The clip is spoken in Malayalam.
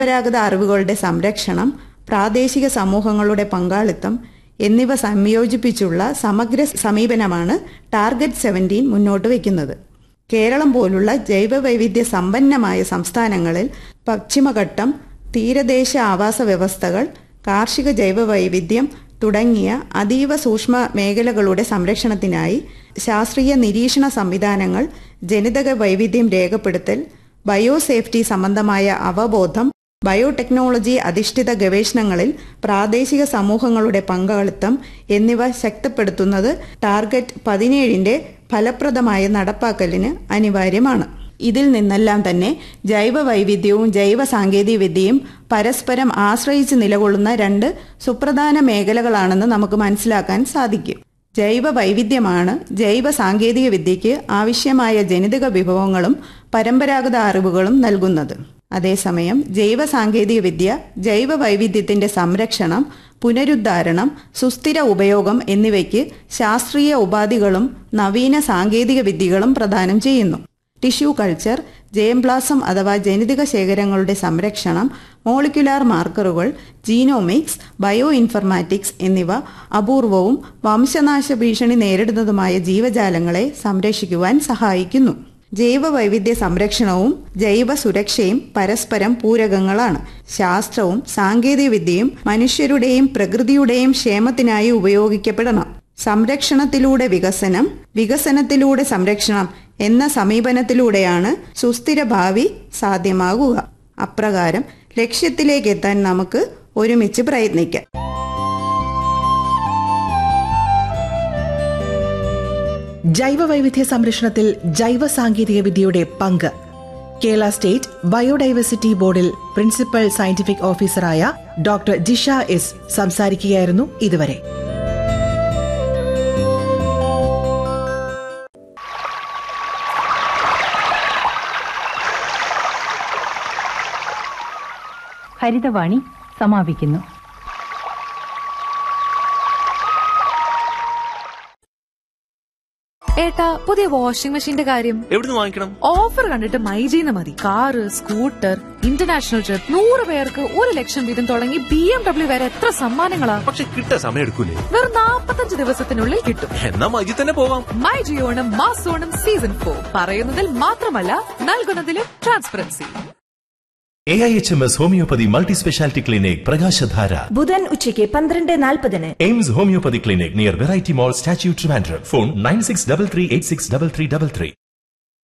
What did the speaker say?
പരമ്പരാഗത അറിവുകളുടെ സംരക്ഷണം പ്രാദേശിക സമൂഹങ്ങളുടെ പങ്കാളിത്തം എന്നിവ സംയോജിപ്പിച്ചുള്ള സമഗ്ര സമീപനമാണ് ടാർഗറ്റ് സെവൻറ്റീൻ മുന്നോട്ട് വയ്ക്കുന്നത് കേരളം പോലുള്ള ജൈവവൈവിധ്യ സമ്പന്നമായ സംസ്ഥാനങ്ങളിൽ പശ്ചിമഘട്ടം തീരദേശ ആവാസ വ്യവസ്ഥകൾ കാർഷിക ജൈവവൈവിധ്യം തുടങ്ങിയ അതീവ സൂക്ഷ്മ മേഖലകളുടെ സംരക്ഷണത്തിനായി ശാസ്ത്രീയ നിരീക്ഷണ സംവിധാനങ്ങൾ ജനിതക വൈവിധ്യം രേഖപ്പെടുത്തൽ ബയോസേഫ്റ്റി സംബന്ധമായ അവബോധം ബയോടെക്നോളജി അധിഷ്ഠിത ഗവേഷണങ്ങളിൽ പ്രാദേശിക സമൂഹങ്ങളുടെ പങ്കാളിത്തം എന്നിവ ശക്തിപ്പെടുത്തുന്നത് ടാർഗറ്റ് പതിനേഴിന്റെ ഫലപ്രദമായ നടപ്പാക്കലിന് അനിവാര്യമാണ് ഇതിൽ നിന്നെല്ലാം തന്നെ ജൈവ വൈവിധ്യവും ജൈവ സാങ്കേതിക വിദ്യയും പരസ്പരം ആശ്രയിച്ച് നിലകൊള്ളുന്ന രണ്ട് സുപ്രധാന മേഖലകളാണെന്ന് നമുക്ക് മനസ്സിലാക്കാൻ സാധിക്കും ജൈവ വൈവിധ്യമാണ് ജൈവ സാങ്കേതിക വിദ്യയ്ക്ക് ആവശ്യമായ ജനിതക വിഭവങ്ങളും പരമ്പരാഗത അറിവുകളും നൽകുന്നത് അതേസമയം ജൈവ സാങ്കേതിക വിദ്യ ജൈവ വൈവിധ്യത്തിന്റെ സംരക്ഷണം പുനരുദ്ധാരണം സുസ്ഥിര ഉപയോഗം എന്നിവയ്ക്ക് ശാസ്ത്രീയ ഉപാധികളും നവീന സാങ്കേതിക വിദ്യകളും പ്രദാനം ചെയ്യുന്നു ടിഷ്യൂ കൾച്ചർ ജേംപ്ലാസം അഥവാ ജനിതക ശേഖരങ്ങളുടെ സംരക്ഷണം മോളിക്യുലാർ മാർക്കറുകൾ ജീനോമിക്സ് ബയോ ഇൻഫർമാറ്റിക്സ് എന്നിവ അപൂർവവും വംശനാശ ഭീഷണി നേരിടുന്നതുമായ ജീവജാലങ്ങളെ സംരക്ഷിക്കുവാൻ സഹായിക്കുന്നു ജൈവ വൈവിധ്യ സംരക്ഷണവും ജൈവ സുരക്ഷയും പരസ്പരം പൂരകങ്ങളാണ് ശാസ്ത്രവും സാങ്കേതികവിദ്യയും മനുഷ്യരുടെയും പ്രകൃതിയുടെയും ക്ഷേമത്തിനായി ഉപയോഗിക്കപ്പെടണം സംരക്ഷണത്തിലൂടെ വികസനം വികസനത്തിലൂടെ സംരക്ഷണം എന്ന സമീപനത്തിലൂടെയാണ് സുസ്ഥിര ഭാവി സാധ്യമാകുക അപ്രകാരം ലക്ഷ്യത്തിലേക്ക് എത്താൻ നമുക്ക് ഒരുമിച്ച് പ്രയത്നിക്കാം ജൈവ വൈവിധ്യ സംരക്ഷണത്തിൽ ജൈവ സാങ്കേതിക വിദ്യയുടെ പങ്ക് കേരള സ്റ്റേറ്റ് ബയോഡൈവേഴ്സിറ്റി ബോർഡിൽ പ്രിൻസിപ്പൽ സയന്റിഫിക് ഓഫീസറായ ഡോക്ടർ ജിഷ എസ് സംസാരിക്കുകയായിരുന്നു ഇതുവരെ ഹരിതവാണി സമാപിക്കുന്നു ഏട്ടാ പുതിയ വാഷിംഗ് മെഷീന്റെ കാര്യം എവിടുന്ന് വാങ്ങിക്കണം ഓഫർ കണ്ടിട്ട് മൈജീന്ന് മതി കാറ് സ്കൂട്ടർ ഇന്റർനാഷണൽ ട്രിപ്പ് നൂറ് പേർക്ക് ഒരു ലക്ഷം വീതം തുടങ്ങി ബി എം ഡബ്ല്യു വരെ എത്ര സമ്മാനങ്ങളാ പക്ഷെ കിട്ടാൻ സമയം എടുക്കൂലേ വെറും നാപ്പത്തഞ്ച് ദിവസത്തിനുള്ളിൽ കിട്ടും എന്നാ മജി തന്നെ പോവാം മൈ ജിയോണം മാസോണം സീസൺ ഫോർ പറയുന്നതിൽ മാത്രമല്ല നൽകുന്നതിലും transparency A I H M S homoeopathy multi speciality clinic Prakashadhara ബുധൻ ഉച്ചയ്ക്ക് പന്ത്രണ്ട് നാൽപ്പതിന് AIMS homoeopathy clinic near Variety mall Statue Trivandrum phone nine six double three eight six double three double three